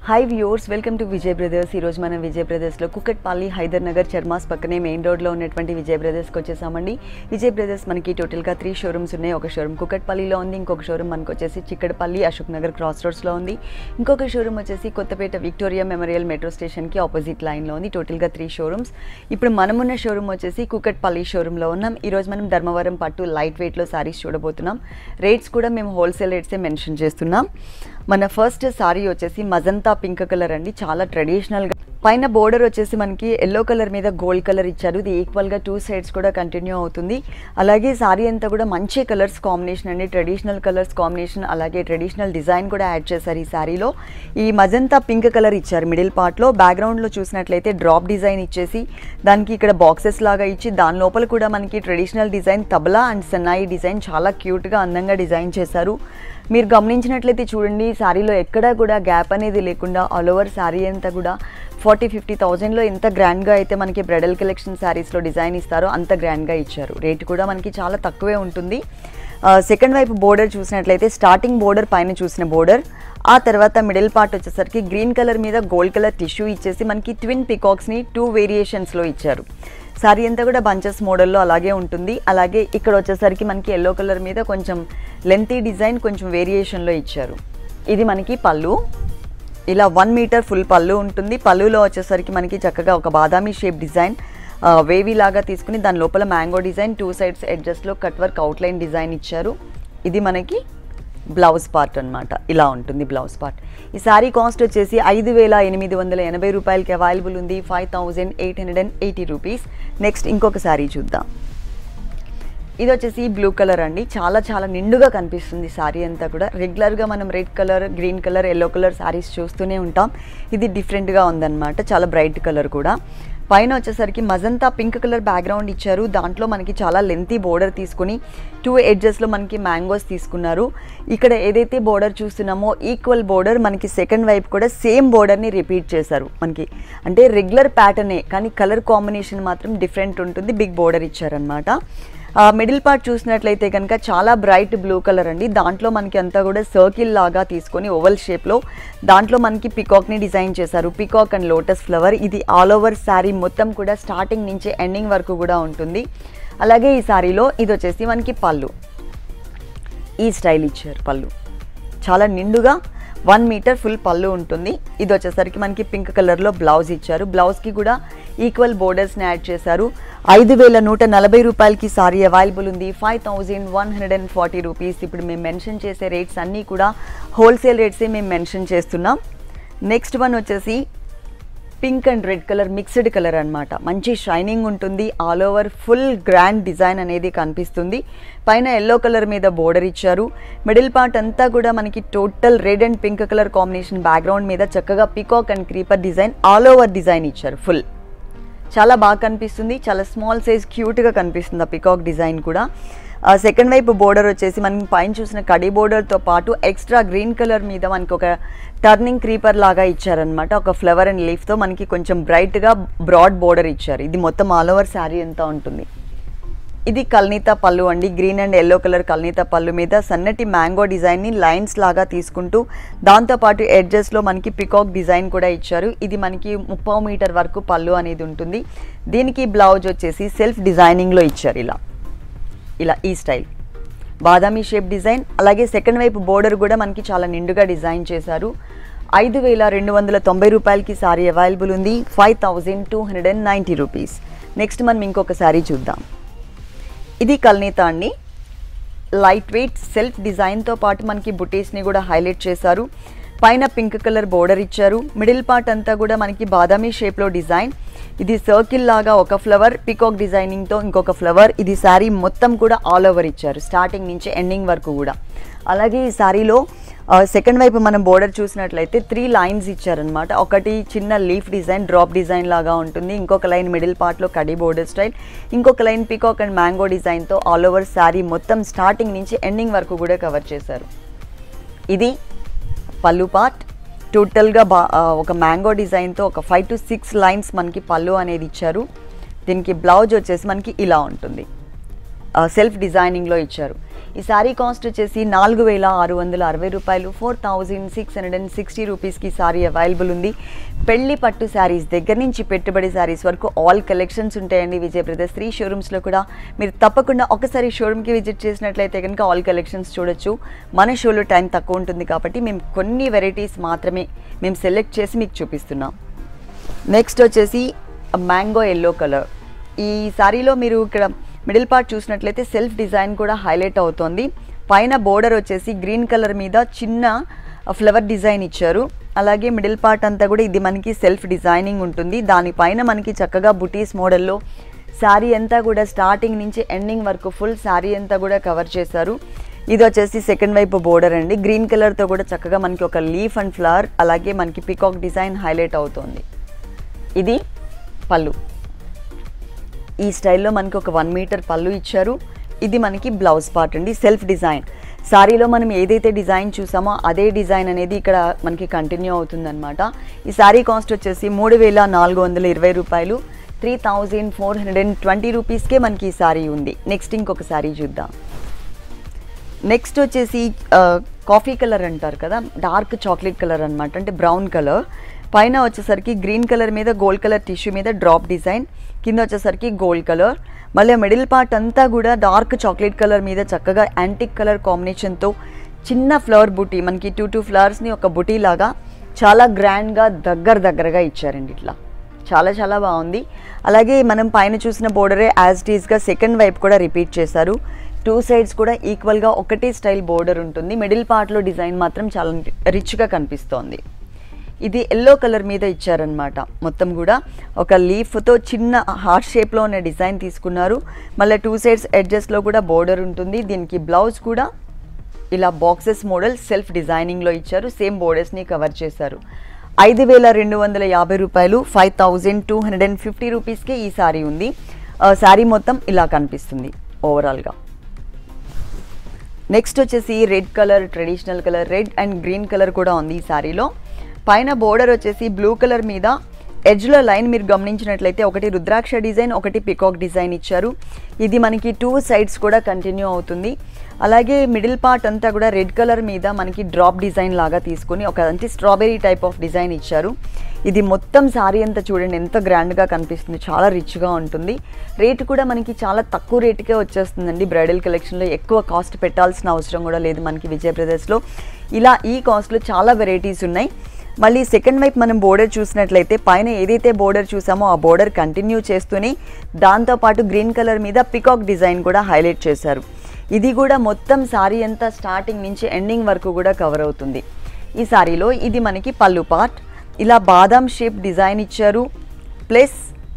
hi viewers welcome to Vijay brothers ఈరోజు మనం విజయ్ బ్రదర్స్లో కుక్కట్పల్లి హైదర్ నగర్ చర్మాస్ పక్కనే మెయిన్ రోడ్లో ఉన్నటువంటి విజయ్ బ్రదర్స్కి వచ్చేసామండి విజయ్ బ్రదర్స్ మనకి టోటల్గా త్రీ షోరూమ్స్ ఉన్నాయి ఒక షోరూమ్ కుక్కట్పల్లిలో ఉంది ఇంకొక షోరూమ్ మనకు వచ్చేసి చిక్కడపల్లి అశోక్ నగర్ క్రాస్ రోడ్స్లో ఉంది ఇంకొక షోరూమ్ వచ్చేసి కొత్తపేట విక్టోరియా మెమోరియల్ మెట్రో స్టేషన్కి ఆపోజిట్ లైన్లో ఉంది టోటల్గా త్రీ షోరూమ్స్ ఇప్పుడు మనమున్న షోరూమ్ వచ్చేసి కుక్కట్పల్లి షోరూంలో ఉన్నాం ఈరోజు మనం ధర్మవరం పట్టు లైట్ వెయిట్లో సారీస్ చూడబోతున్నాం రేట్స్ కూడా మేము హోల్సేల్ రేట్సే మెన్షన్ చేస్తున్నాం మన ఫస్ట్ సారీ వచ్చేసి మజంతా పింక్ కలర్ అండి చాలా ట్రెడిషనల్గా పైన బోర్డర్ వచ్చేసి మనకి ఎల్లో కలర్ మీద గోల్డ్ కలర్ ఇచ్చారు ఇది ఈక్వల్గా టూ సైడ్స్ కూడా కంటిన్యూ అవుతుంది అలాగే సారీ అంతా కూడా మంచి కలర్స్ కాంబినేషన్ అండి ట్రెడిషనల్ కలర్స్ కాంబినేషన్ అలాగే ట్రెడిషనల్ డిజైన్ కూడా యాడ్ చేశారు ఈ సారీలో ఈ మజంతా పింక్ కలర్ ఇచ్చారు మిడిల్ పార్ట్లో బ్యాక్గ్రౌండ్లో చూసినట్లయితే డ్రాప్ డిజైన్ ఇచ్చేసి దానికి ఇక్కడ బాక్సెస్ లాగా ఇచ్చి దాని లోపల కూడా మనకి ట్రెడిషనల్ డిజైన్ తబలా అండ్ సన్నాయి డిజైన్ చాలా క్యూట్గా అందంగా డిజైన్ చేశారు మీరు గమనించినట్లయితే చూడండి శారీలో ఎక్కడా కూడా గ్యాప్ అనేది లేకుండా ఆల్ ఓవర్ శారీ అంతా కూడా ఫార్టీ ఫిఫ్టీ థౌజండ్లో ఎంత గ్రాండ్గా అయితే మనకి బ్రైడల్ కలెక్షన్ శారీస్లో డిజైన్ ఇస్తారో అంత గ్రాండ్గా ఇచ్చారు రేట్ కూడా మనకి చాలా తక్కువే ఉంటుంది సెకండ్ వైపు బోర్డర్ చూసినట్లయితే స్టార్టింగ్ బోర్డర్ పైన చూసిన బోర్డర్ ఆ తర్వాత మిడిల్ పార్ట్ వచ్చేసరికి గ్రీన్ కలర్ మీద గోల్డ్ కలర్ టిష్యూ ఇచ్చేసి మనకి ట్విన్ పికాక్స్ని టూ వేరియేషన్స్లో ఇచ్చారు సారీ అంతా కూడా బంచెస్ మోడల్లో అలాగే ఉంటుంది అలాగే ఇక్కడ వచ్చేసరికి మనకి ఎల్లో కలర్ మీద కొంచెం లెంతీ డిజైన్ కొంచెం వేరియేషన్లో ఇచ్చారు ఇది మనకి పళ్ళు ఇలా వన్ మీటర్ ఫుల్ పళ్ళు ఉంటుంది పళ్ళులో వచ్చేసరికి మనకి చక్కగా ఒక బాదామి షేప్ డిజైన్ వేవీ లాగా తీసుకుని దాని లోపల మ్యాంగో డిజైన్ టూ సైడ్స్ ఎడ్జస్ట్లో కట్ వర్క్ అవుట్లైన్ డిజైన్ ఇచ్చారు ఇది మనకి బ్లౌజ్ పార్ట్ అనమాట ఇలా ఉంటుంది బ్లౌజ్ పార్ట్ ఈ శారీ కాస్ట్ వచ్చేసి ఐదు వేల ఎనిమిది వందల ఎనభై రూపాయలకి అవైలబుల్ ఉంది five thousand eight hundred and eighty rupees next ఇంకొక శారీ చూద్దాం ఇది వచ్చేసి బ్లూ కలర్ అండి చాలా చాలా నిండుగా కనిపిస్తుంది శారీ అంతా కూడా రెగ్యులర్గా మనం red colour green colour yellow colour saris చూస్తూనే ఉంటాం ఇది డిఫరెంట్గా ఉందన్నమాట చాలా బ్రైట్ కలర్ కూడా పైన వచ్చేసరికి మజంతా పింక్ కలర్ బ్యాక్గ్రౌండ్ ఇచ్చారు దాంట్లో మనకి చాలా లెంతీ బోర్డర్ తీసుకుని టూ ఎడ్జెస్లో మనకి మ్యాంగోస్ తీసుకున్నారు ఇక్కడ ఏదైతే బోర్డర్ చూస్తున్నామో ఈక్వల్ బోర్డర్ మనకి సెకండ్ వైపు కూడా సేమ్ బోర్డర్ని రిపీట్ చేశారు మనకి అంటే రెగ్యులర్ ప్యాటర్నే కానీ కలర్ కాంబినేషన్ మాత్రం డిఫరెంట్ ఉంటుంది బిగ్ బోర్డర్ ఇచ్చారనమాట మిడిల్ పార్ట్ చూసినట్లయితే కనుక చాలా బ్రైట్ బ్లూ కలర్ అండి దాంట్లో మనకి అంతా కూడా సర్కిల్ లాగా తీసుకొని ఓవల్ షేప్లో దాంట్లో మనకి పికాక్ని డిజైన్ చేశారు పికాక్ అండ్ లోటస్ ఫ్లవర్ ఇది ఆల్ ఓవర్ శారీ మొత్తం కూడా స్టార్టింగ్ నుంచి ఎండింగ్ వరకు కూడా ఉంటుంది అలాగే ఈ శారీలో ఇది వచ్చేసి మనకి పళ్ళు ఈ స్టైల్ ఇచ్చారు పళ్ళు చాలా నిండుగా వన్ మీటర్ ఫుల్ పళ్ళు ఉంటుంది ఇది వచ్చేసరికి మనకి పింక్ కలర్లో బ్లౌజ్ ఇచ్చారు బ్లౌజ్కి కూడా ఈక్వల్ బోర్డర్స్ని యాడ్ చేశారు ఐదు వేల నూట నలభై రూపాయలకి సారీ అవైలబుల్ ఉంది five thousand one hundred and forty rupees ఇప్పుడు మేము మెన్షన్ చేసే రేట్స్ అన్నీ కూడా హోల్సేల్ రేట్సే మేము మెన్షన్ చేస్తున్నాం నెక్స్ట్ వన్ వచ్చేసి pink and red colour mixed colour అనమాట మంచి షైనింగ్ ఉంటుంది all over full grand design అనేది కనిపిస్తుంది పైన ఎల్లో కలర్ మీద బోర్డర్ ఇచ్చారు మిడిల్ పార్ట్ అంతా కూడా మనకి total red and pink colour combination background మీద చక్కగా peacock and creeper design all over design ఇచ్చారు ఫుల్ చాలా బాగా కనిపిస్తుంది చాలా స్మాల్ సైజ్ క్యూట్గా కనిపిస్తుంది ఆ పికాక్ డిజైన్ కూడా సెకండ్ వైపు బోర్డర్ వచ్చేసి మనం పైన చూసిన కడి బోర్డర్తో పాటు ఎక్స్ట్రా గ్రీన్ కలర్ మీద మనకి ఒక టర్నింగ్ క్రీపర్ లాగా ఇచ్చారనమాట ఒక ఫ్లవర్ అండ్ లీఫ్తో మనకి కొంచెం బ్రైట్గా బ్రాడ్ బోర్డర్ ఇచ్చారు ఇది మొత్తం ఆల్ ఓవర్ శారీ ఎంత ఉంటుంది ఇది కల్నీత పళ్ళు అండి గ్రీన్ అండ్ ఎల్లో కలర్ కల్నీత పళ్ళు మీద సన్నటి మ్యాంగో డిజైన్ని లైన్స్ లాగా తీసుకుంటూ దాంతోపాటు ఎడ్జెస్లో మనకి పికాక్ డిజైన్ కూడా ఇచ్చారు ఇది మనకి ముప్పై మీటర్ వరకు పళ్ళు అనేది ఉంటుంది దీనికి బ్లౌజ్ వచ్చేసి సెల్ఫ్ డిజైనింగ్లో ఇచ్చారు ఇలా ఇలా ఈ స్టైల్ బాదామి షేప్ డిజైన్ అలాగే సెకండ్ వైపు బోర్డర్ కూడా మనకి చాలా నిండుగా డిజైన్ చేశారు ఐదు వేల రెండు వందల తొంభై రూపాయలకి సారీ అవైలబుల్ ఉంది five thousand two hundred and ninety rupees next మనం ఇంకొక సారీ చూద్దాం ఇది కల్నీత అండి లైట్ వెయిట్ సెల్ఫ్ డిజైన్తో పాటు మనకి బుటీస్ని కూడా హైలైట్ చేశారు పైన పింక్ కలర్ బోర్డర్ ఇచ్చారు మిడిల్ పార్ట్ అంతా కూడా మనకి బాదామి షేప్లో డిజైన్ ఇది సర్కిల్ లాగా ఒక ఫ్లవర్ పికాక్ డిజైనింగ్తో ఇంకొక ఫ్లవర్ ఇది శారీ మొత్తం కూడా ఆల్ ఓవర్ ఇచ్చారు స్టార్టింగ్ నుంచి ఎండింగ్ వరకు కూడా అలాగే ఈ శారీలో సెకండ్ వైపు మనం బోర్డర్ చూసినట్లయితే త్రీ లైన్స్ ఇచ్చారనమాట ఒకటి చిన్న లీఫ్ డిజైన్ డ్రాప్ డిజైన్ లాగా ఉంటుంది ఇంకొక లైన్ మిడిల్ పార్ట్లో కడి బోర్డర్ స్టైల్ ఇంకొక లైన్ పికాక్ అండ్ మ్యాంగో డిజైన్తో ఆల్ ఓవర్ శారీ మొత్తం స్టార్టింగ్ నుంచి ఎండింగ్ వరకు కూడా కవర్ చేశారు ఇది పళ్ళు పార్ట్ టోటల్గా బా ఒక మ్యాంగో డిజైన్తో ఒక ఫైవ్ టు సిక్స్ లైన్స్ మనకి పళ్ళు అనేది ఇచ్చారు దీనికి బ్లౌజ్ వచ్చేసి మనకి ఇలా ఉంటుంది సెల్ఫ్ డిజైనింగ్లో ఇచ్చారు ఈ శారీ కాస్ట్ వచ్చేసి నాలుగు వేల ఆరు వందల అరవై రూపాయలు four thousand six hundred and sixty రూపీస్కి శారీ అవైలబుల్ ఉంది పెళ్లి పట్టు శారీస్ దగ్గర నుంచి పెట్టుబడి శారీస్ వరకు ఆల్ కలెక్షన్స్ ఉంటాయండి విజయ్ బ్రదర్స్ త్రీ షోరూమ్స్లో కూడా మీరు తప్పకుండా ఒకసారి షోరూమ్కి విజిట్ చేసినట్లయితే కనుక ఆల్ కలెక్షన్స్ చూడొచ్చు మన షోలో టైం తక్కువ ఉంటుంది కాబట్టి మేము కొన్ని వెరైటీస్ మాత్రమే మేము సెలెక్ట్ చేసి మీకు చూపిస్తున్నాం నెక్స్ట్ వచ్చేసి మ్యాంగో ఎల్లో కలర్ ఈ శారీలో మీరు ఇక్కడ మిడిల్ పార్ట్ చూసినట్లయితే సెల్ఫ్ డిజైన్ కూడా హైలైట్ అవుతోంది పైన బోర్డర్ వచ్చేసి గ్రీన్ కలర్ మీద చిన్న ఫ్లవర్ డిజైన్ ఇచ్చారు అలాగే మిడిల్ పార్ట్ అంతా కూడా ఇది మనకి సెల్ఫ్ డిజైనింగ్ ఉంటుంది దానిపైన మనకి చక్కగా బుటీస్ మోడల్లో శారీ అంతా కూడా స్టార్టింగ్ నుంచి ఎండింగ్ వరకు ఫుల్ శారీ అంతా కూడా కవర్ చేశారు ఇది వచ్చేసి సెకండ్ వైపు బోర్డర్ అండి గ్రీన్ కలర్తో కూడా చక్కగా మనకి ఒక లీఫ్ అండ్ ఫ్లవర్ అలాగే మనకి పికాక్ డిజైన్ హైలైట్ అవుతోంది ఇది పళ్ళు ఈ స్టైల్లో మనకి ఒక వన్ మీటర్ పళ్ళు ఇచ్చారు ఇది మనకి బ్లౌజ్ పార్ట్ అండి సెల్ఫ్ డిజైన్ శారీలో మనం ఏదైతే డిజైన్ చూసామో అదే డిజైన్ అనేది ఇక్కడ మనకి కంటిన్యూ అవుతుందన్నమాట ఈ శారీ కాస్ట్ వచ్చేసి మూడు వేల నాలుగు వందల ఇరవై రూపాయలు three thousand four hundred and twenty రూపీస్కే మనకి ఈ శారీ ఉంది నెక్స్ట్ ఇంకొక శారీ చూద్దాం నెక్స్ట్ వచ్చేసి ఆ, కాఫీ కలర్ అంటారు కదా డార్క్ చాక్లెట్ కలర్ అన్నమాట అంటే బ్రౌన్ కలర్ పైన వచ్చేసరికి గ్రీన్ కలర్ మీద గోల్డ్ కలర్ టిష్యూ మీద డ్రాప్ డిజైన్ కింద వచ్చేసరికి గోల్డ్ కలర్ మళ్ళీ మిడిల్ పార్ట్ అంతా కూడా డార్క్ చాక్లెట్ కలర్ మీద చక్కగా యాంటిక్ కలర్ కాంబినేషన్తో చిన్న ఫ్లవర్ బుటీ మనకి టూ టూ ఫ్లవర్స్ని ఒక బుటీ లాగా చాలా గ్రాండ్గా దగ్గర దగ్గరగా ఇచ్చారండి ఇట్లా చాలా చాలా బాగుంది అలాగే మనం పైన చూసిన బోర్డరే యాజ్ టీస్గా సెకండ్ వైపు కూడా రిపీట్ చేశారు టూ సైడ్స్ కూడా ఈక్వల్గా ఒకటే స్టైల్ బోర్డర్ ఉంటుంది మిడిల్ పార్ట్లో డిజైన్ మాత్రం చాలా రిచ్గా కనిపిస్తోంది ఇది ఎల్లో కలర్ మీద ఇచ్చారనమాట మొత్తం కూడా ఒక లీఫ్తో చిన్న హార్ట్ షేప్లో ఉన్న డిజైన్ తీసుకున్నారు మళ్ళీ టూ సైడ్స్ ఎడ్జెస్లో కూడా బోర్డర్ ఉంటుంది దీనికి బ్లౌజ్ కూడా ఇలా బాక్సెస్ మోడల్ సెల్ఫ్ డిజైనింగ్లో ఇచ్చారు సేమ్ బోర్డర్స్ని కవర్ చేశారు ఐదు వేల రెండు వందల యాభై రూపాయలు five thousand two hundred and fifty రూపీస్కే ఈ శారీ ఉంది ఆ, శారీ మొత్తం ఇలా కనిపిస్తుంది ఓవరాల్గా నెక్స్ట్ వచ్చేసి red colour traditional colour red and green colour కూడా ఉంది ఈ శారీలో పైన బోర్డర్ వచ్చేసి బ్లూ కలర్ మీద ఎడ్జ్లో లైన్ మీరు గమనించినట్లయితే ఒకటి రుద్రాక్ష డిజైన్ ఒకటి పికాక్ డిజైన్ ఇచ్చారు ఇది మనకి టూ సైడ్స్ కూడా కంటిన్యూ అవుతుంది అలాగే మిడిల్ పార్ట్ అంతా కూడా రెడ్ కలర్ మీద మనకి డ్రాప్ డిజైన్ లాగా తీసుకొని ఒక అంటే స్ట్రాబెరీ టైప్ ఆఫ్ డిజైన్ ఇచ్చారు ఇది మొత్తం శారీ అంతా చూడండి ఎంత గ్రాండ్గా కనిపిస్తుంది చాలా రిచ్గా ఉంటుంది రేటు కూడా మనకి చాలా తక్కువ రేటుకే వచ్చేస్తుందండి బ్రైడల్ కలెక్షన్లో ఎక్కువ కాస్ట్ పెట్టాల్సిన అవసరం కూడా లేదు మనకి విజయ బ్రదర్స్లో ఇలా ఈ కాస్ట్లో చాలా వెరైటీస్ ఉన్నాయి మళ్ళీ సెకండ్ వైపు మనం బోర్డర్ చూసినట్లయితే పైన ఏదైతే బోర్డర్ చూసామో ఆ బోర్డర్ కంటిన్యూ చేస్తూనే దాంతోపాటు గ్రీన్ కలర్ మీద పికాక్ డిజైన్ కూడా హైలైట్ చేశారు ఇది కూడా మొత్తం శారీ అంతా స్టార్టింగ్ నుంచి ఎండింగ్ వరకు కూడా కవర్ అవుతుంది ఈ శారీలో ఇది మనకి పళ్ళు పార్ట్ ఇలా బాదాం షేప్ డిజైన్ ఇచ్చారు ప్లస్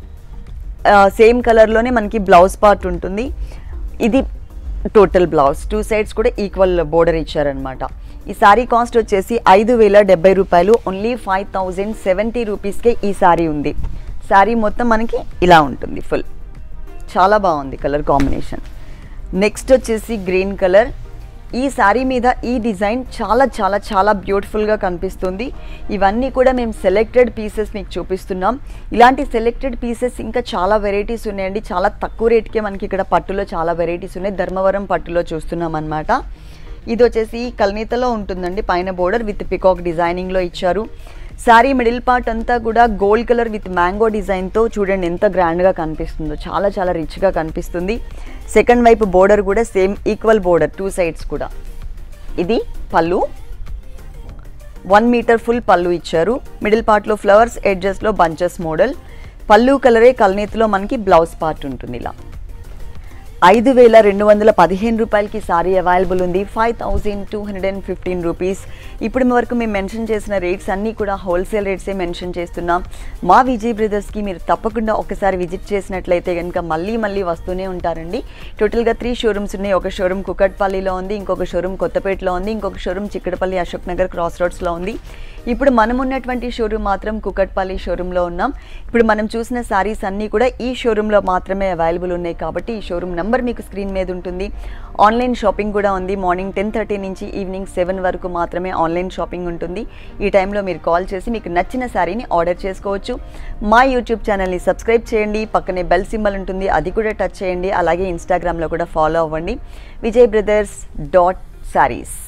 సేమ్ కలర్లోనే మనకి బ్లౌజ్ పార్ట్ ఉంటుంది ఇది టోటల్ బ్లౌజ్ టూ సైడ్స్ కూడా ఈక్వల్ బోర్డర్ ఇచ్చారనమాట ఈ శారీ కాస్ట్ వచ్చేసి ఐదు వేల డెబ్బై రూపాయలు ఓన్లీ ఫైవ్ థౌజండ్ సెవెంటీ రూపీస్కే ఈ శారీ ఉంది శారీ మొత్తం మనకి ఇలా ఉంటుంది ఫుల్ చాలా బాగుంది కలర్ కాంబినేషన్ నెక్స్ట్ వచ్చేసి గ్రీన్ కలర్ ఈ శారీ మీద ఈ డిజైన్ చాలా చాలా చాలా బ్యూటిఫుల్గా కనిపిస్తుంది ఇవన్నీ కూడా మేము సెలెక్టెడ్ పీసెస్ మీకు చూపిస్తున్నాం ఇలాంటి సెలెక్టెడ్ పీసెస్ ఇంకా చాలా వెరైటీస్ ఉన్నాయండి చాలా తక్కువ రేట్కే మనకి ఇక్కడ పట్టులో చాలా వెరైటీస్ ఉన్నాయి ధర్మవరం పట్టులో చూస్తున్నాం అనమాట ఇది వచ్చేసి కల్నీతలో ఉంటుందండి పైన బోర్డర్ విత్ పికాక్ డిజైనింగ్లో ఇచ్చారు శారీ మిడిల్ పార్ట్ అంతా కూడా గోల్డ్ కలర్ విత్ మ్యాంగో డిజైన్తో చూడండి ఎంత గ్రాండ్గా కనిపిస్తుందో చాలా చాలా రిచ్గా కనిపిస్తుంది సెకండ్ వైపు బోర్డర్ కూడా same equal border two sides కూడా ఇది పళ్ళు వన్ మీటర్ ఫుల్ పళ్ళు ఇచ్చారు మిడిల్ పార్ట్లో ఫ్లవర్స్ ఎడ్జెస్లో బంచెస్ మోడల్ పళ్ళు కలరే కల్నేతిలో మనకి బ్లౌజ్ పార్ట్ ఉంటుంది ఇలా ఐదు వేల రెండు వందల పదిహేను రూపాయలకి సారీ అవైలబుల్ ఉంది five thousand two hundred and fifteen rupees ఇప్పుడు వరకు మేము మెన్షన్ చేసిన రేట్స్ అన్నీ కూడా హోల్సేల్ రేట్సే మెన్షన్ చేస్తున్నాం మా విజయ్ బ్రదర్స్కి మీరు తప్పకుండా ఒకసారి విజిట్ చేసినట్లయితే కనుక మళ్ళీ మళ్ళీ వస్తూనే ఉంటారండి టోటల్గా త్రీ షోరూమ్స్ ఉన్నాయి ఒక షోరూమ్ కుకట్పల్లిలో ఉంది ఇంకొక షోరూమ్ కొత్తపేటలో ఉంది ఇంకొక షోరూమ్ చిక్కడపల్లి అశోక్ నగర్ క్రాస్ రోడ్స్లో ఉంది ఇప్పుడు మనం ఉన్నటువంటి షోరూమ్ మాత్రం కుకట్పల్లి షోరూంలో ఉన్నాం ఇప్పుడు మనం చూసిన శారీస్ అన్నీ కూడా ఈ షోరూంలో మాత్రమే అవైలబుల్ ఉన్నాయి కాబట్టి ఈ షోరూమ్ నెంబర్ మీకు స్క్రీన్ మీద ఉంటుంది ఆన్లైన్ షాపింగ్ కూడా ఉంది మార్నింగ్ టెన్ థర్టీ నుంచి ఈవినింగ్ సెవెన్ వరకు మాత్రమే ఆన్లైన్ షాపింగ్ ఉంటుంది ఈ టైంలో మీరు కాల్ చేసి మీకు నచ్చిన శారీని ఆర్డర్ చేసుకోవచ్చు మా యూట్యూబ్ ఛానల్ని సబ్స్క్రైబ్ చేయండి పక్కనే బెల్ సింబల్ ఉంటుంది అది కూడా టచ్ చేయండి అలాగే ఇన్స్టాగ్రామ్లో కూడా ఫాలో అవ్వండి విజయ్ బ్రదర్స్ డాట్ శారీస్